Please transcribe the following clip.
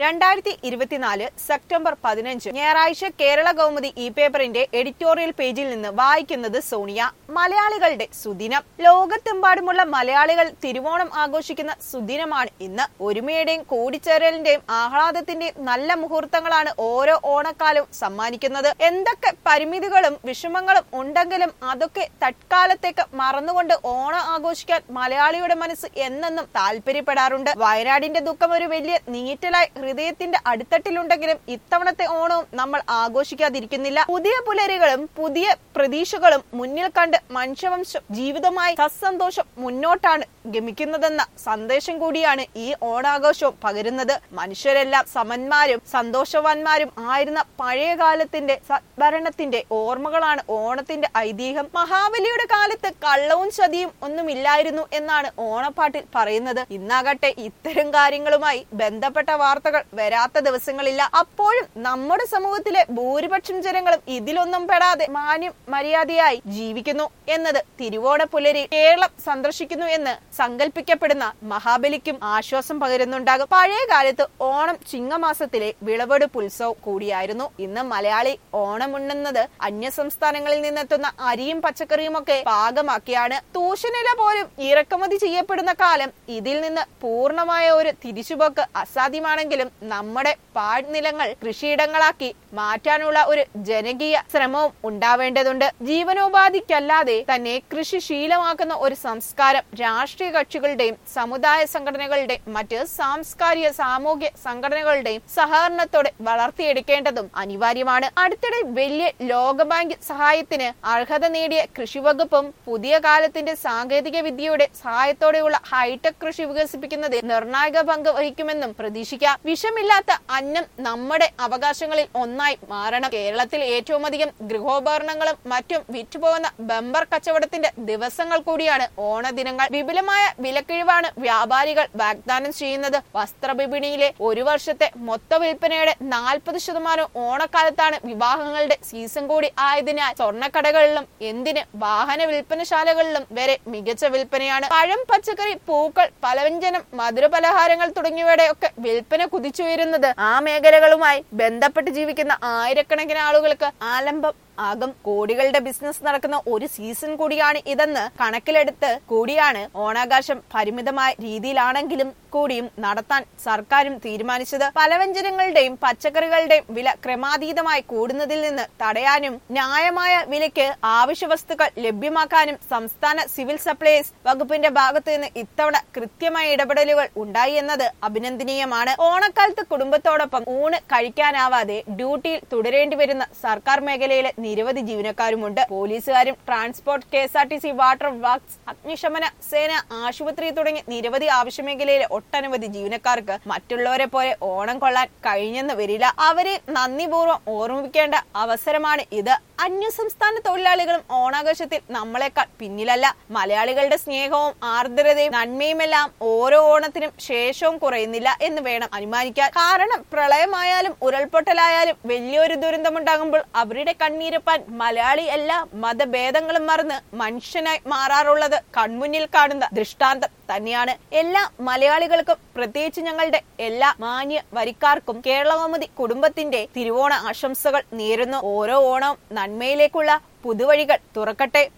രണ്ടായിരത്തി ഇരുപത്തിനാല് സെപ്റ്റംബർ പതിനഞ്ച് ഞായറാഴ്ച കേരള കൗമുദി ഇ പേപ്പറിന്റെ എഡിറ്റോറിയൽ പേജിൽ നിന്ന് വായിക്കുന്നത് സോണിയ മലയാളികളുടെ സുദിനം ലോകത്തെമ്പാടുമുള്ള മലയാളികൾ തിരുവോണം ആഘോഷിക്കുന്ന സുദിനമാണ് ഇന്ന് ഒരുമയുടെയും കൂടിച്ചേരലിന്റെയും ആഹ്ലാദത്തിന്റെയും നല്ല മുഹൂർത്തങ്ങളാണ് ഓരോ ഓണക്കാലവും സമ്മാനിക്കുന്നത് എന്തൊക്കെ പരിമിതികളും വിഷമങ്ങളും ഉണ്ടെങ്കിലും അതൊക്കെ തത്കാലത്തേക്ക് മറന്നുകൊണ്ട് ഓണം ആഘോഷിക്കാൻ മലയാളിയുടെ മനസ്സ് എന്നെന്നും താല്പര്യപ്പെടാറുണ്ട് വയനാടിന്റെ ദുഃഖം ഒരു വലിയ നീറ്റലായി ഹൃദയത്തിന്റെ അടിത്തട്ടിലുണ്ടെങ്കിലും ഇത്തവണത്തെ ഓണവും നമ്മൾ ആഘോഷിക്കാതിരിക്കുന്നില്ല പുതിയ പുലരികളും പുതിയ പ്രതീക്ഷകളും മുന്നിൽ കണ്ട് മനുഷ്യവംശം ജീവിതമായി സസന്തോഷം മുന്നോട്ടാണ് ഗമിക്കുന്നതെന്ന സന്ദേശം കൂടിയാണ് ഈ ഓണാഘോഷവും പകരുന്നത് മനുഷ്യരെല്ലാം സമന്മാരും സന്തോഷവാന്മാരും ആയിരുന്ന പഴയ കാലത്തിന്റെ സദ്ഭരണത്തിന്റെ ഓർമ്മകളാണ് ഓണത്തിന്റെ ഐതിഹ്യം മഹാബലിയുടെ കാലത്ത് കള്ളവും ചതിയും ഒന്നുമില്ലായിരുന്നു എന്നാണ് ഓണപ്പാട്ടിൽ പറയുന്നത് ഇന്നാകട്ടെ ഇത്തരം കാര്യങ്ങളുമായി ബന്ധപ്പെട്ട വാർത്തകൾ വരാത്ത ദിവസങ്ങളില്ല അപ്പോഴും നമ്മുടെ സമൂഹത്തിലെ ഭൂരിപക്ഷം ജനങ്ങളും ഇതിലൊന്നും പെടാതെ മാന്യം മര്യാദയായി ജീവിക്കുന്നു എന്നത് തിരുവോണ പുലരി കേരളം സന്ദർശിക്കുന്നു എന്ന് സങ്കല്പിക്കപ്പെടുന്ന മഹാബലിക്കും ആശ്വാസം പകരുന്നുണ്ടാകും പഴയ കാലത്ത് ഓണം ചിങ്ങമാസത്തിലെ വിളവെടുപ്പ് ഉത്സവം കൂടിയായിരുന്നു ഇന്ന് മലയാളി ഓണം ഉണ്ണുന്നത് അന്യ സംസ്ഥാനങ്ങളിൽ നിന്നെത്തുന്ന അരിയും പച്ചക്കറിയും ഒക്കെ പാകമാക്കിയാണ് തൂഷനില പോലും ഇറക്കുമതി ചെയ്യപ്പെടുന്ന കാലം ഇതിൽ നിന്ന് പൂർണ്ണമായ ഒരു തിരിച്ചുപോക്ക് അസാധ്യമാണെങ്കിലും നമ്മുടെ പാഴ്നിലങ്ങൾ കൃഷിയിടങ്ങളാക്കി മാറ്റാനുള്ള ഒരു ജനകീയ ശ്രമവും ഉണ്ടാവേണ്ടതുണ്ട് ജീവനോപാധിക്കല്ലാതെ തന്നെ കൃഷി ശീലമാക്കുന്ന ഒരു സംസ്കാരം രാഷ്ട്രീയ കക്ഷികളുടെയും സമുദായ സംഘടനകളുടെയും മറ്റ് സാംസ്കാരിക സാമൂഹ്യ സംഘടനകളുടെയും സഹകരണത്തോടെ വളർത്തിയെടുക്കേണ്ടതും അനിവാര്യമാണ് അടുത്തിടെ വലിയ ലോകബാങ്ക് സഹായത്തിന് അർഹത നേടിയ കൃഷിവകുപ്പും പുതിയ കാലത്തിന്റെ സാങ്കേതിക വിദ്യയുടെ സഹായത്തോടെയുള്ള ഹൈടെക് കൃഷി വികസിപ്പിക്കുന്നതിൽ നിർണായക പങ്ക് വഹിക്കുമെന്നും പ്രതീക്ഷിക്കാം വിഷമില്ലാത്ത അന്നം നമ്മുടെ അവകാശങ്ങളിൽ ഒന്നായി മാറണം കേരളത്തിൽ ഏറ്റവും അധികം ഗൃഹോപകരണങ്ങളും മറ്റും വിറ്റുപോകുന്ന ബമ്പർ കച്ചവടത്തിന്റെ ദിവസങ്ങൾ കൂടിയാണ് ഓണദിനങ്ങൾ വിപുലമായ വിലക്കിഴിവാണ് വ്യാപാരികൾ വാഗ്ദാനം ചെയ്യുന്നത് വസ്ത്രവിപണിയിലെ ഒരു വർഷത്തെ മൊത്ത വിൽപ്പനയുടെ നാൽപ്പത് ശതമാനം ഓണക്കാലത്താണ് വിവാഹങ്ങളുടെ സീസൺ കൂടി ആയതിനാൽ സ്വർണ്ണക്കടകളിലും എന്തിന് വാഹന വിൽപ്പനശാലകളിലും വരെ മികച്ച വിൽപ്പനയാണ് പഴം പച്ചക്കറി പൂക്കൾ പലവ്യഞ്ജനം മധുരപലഹാരങ്ങൾ തുടങ്ങിയവയുടെ ഒക്കെ വിൽപ്പന കുതിച്ചുയരുന്നത് ആ മേഖലകളുമായി ബന്ധപ്പെട്ട് ജീവിക്കുന്ന ആയിരക്കണക്കിന് ആളുകൾക്ക് ആലംബം ആകും കോടികളുടെ ബിസിനസ് നടക്കുന്ന ഒരു സീസൺ കൂടിയാണ് ഇതെന്ന് കണക്കിലെടുത്ത് കൂടിയാണ് ഓണാഘോഷം പരിമിതമായ രീതിയിലാണെങ്കിലും കൂടിയും നടത്താൻ സർക്കാരും തീരുമാനിച്ചത് പലവ്യഞ്ജനങ്ങളുടെയും പച്ചക്കറികളുടെയും വില ക്രമാതീതമായി കൂടുന്നതിൽ നിന്ന് തടയാനും ന്യായമായ വിലയ്ക്ക് ആവശ്യ വസ്തുക്കൾ ലഭ്യമാക്കാനും സംസ്ഥാന സിവിൽ സപ്ലൈസ് വകുപ്പിന്റെ ഭാഗത്തു നിന്ന് ഇത്തവണ കൃത്യമായ ഇടപെടലുകൾ ഉണ്ടായി എന്നത് അഭിനന്ദനീയമാണ് ഓണക്കാലത്ത് കുടുംബത്തോടൊപ്പം ഊണ് കഴിക്കാനാവാതെ ഡ്യൂട്ടിയിൽ തുടരേണ്ടി വരുന്ന സർക്കാർ മേഖലയിലെ നിരവധി ജീവനക്കാരുമുണ്ട് പോലീസുകാരും transport K S R T C water works അഗ്നിശമന സേന ആശുപത്രി തുടങ്ങി നിരവധി ആവശ്യമേഖലയിലെ ഒട്ടനവധി ജീവനക്കാർക്ക് മറ്റുള്ളവരെ പോലെ ഓണം കൊള്ളാൻ കഴിഞ്ഞെന്ന് വരില്ല അവരെ നന്ദിപൂർവ്വം ഓർമ്മിപ്പിക്കേണ്ട അവസരമാണ് ഇത് അന്യസംസ്ഥാന തൊഴിലാളികളും ഓണാഘോഷത്തിൽ നമ്മളെക്കാൾ പിന്നിലല്ല മലയാളികളുടെ സ്നേഹവും ആർദ്രതയും നന്മയുമെല്ലാം ഓരോ ഓണത്തിനും ശേഷവും കുറയുന്നില്ല എന്ന് വേണം അനുമാനിക്കാൻ കാരണം പ്രളയമായാലും ഉരുൾപൊട്ടലായാലും വലിയൊരു ദുരന്തമുണ്ടാകുമ്പോൾ അവരുടെ കണ്ണീരപ്പാൻ മലയാളി എല്ലാ മതഭേദങ്ങളും മറന്ന് മനുഷ്യനായി മാറാറുള്ളത് കൺമുന്നിൽ കാണുന്ന ദൃഷ്ടാന്തം തന്നെയാണ് എല്ലാ മലയാളികൾക്കും പ്രത്യേകിച്ച് ഞങ്ങളുടെ എല്ലാ മാന്യ വരിക്കാർക്കും കേരളകൗമുദി കുടുംബത്തിന്റെ തിരുവോണ ആശംസകൾ നേരുന്നു ഓരോ ഓണവും നന്മയിലേക്കുള്ള പുതുവഴികൾ തുറക്കട്ടെ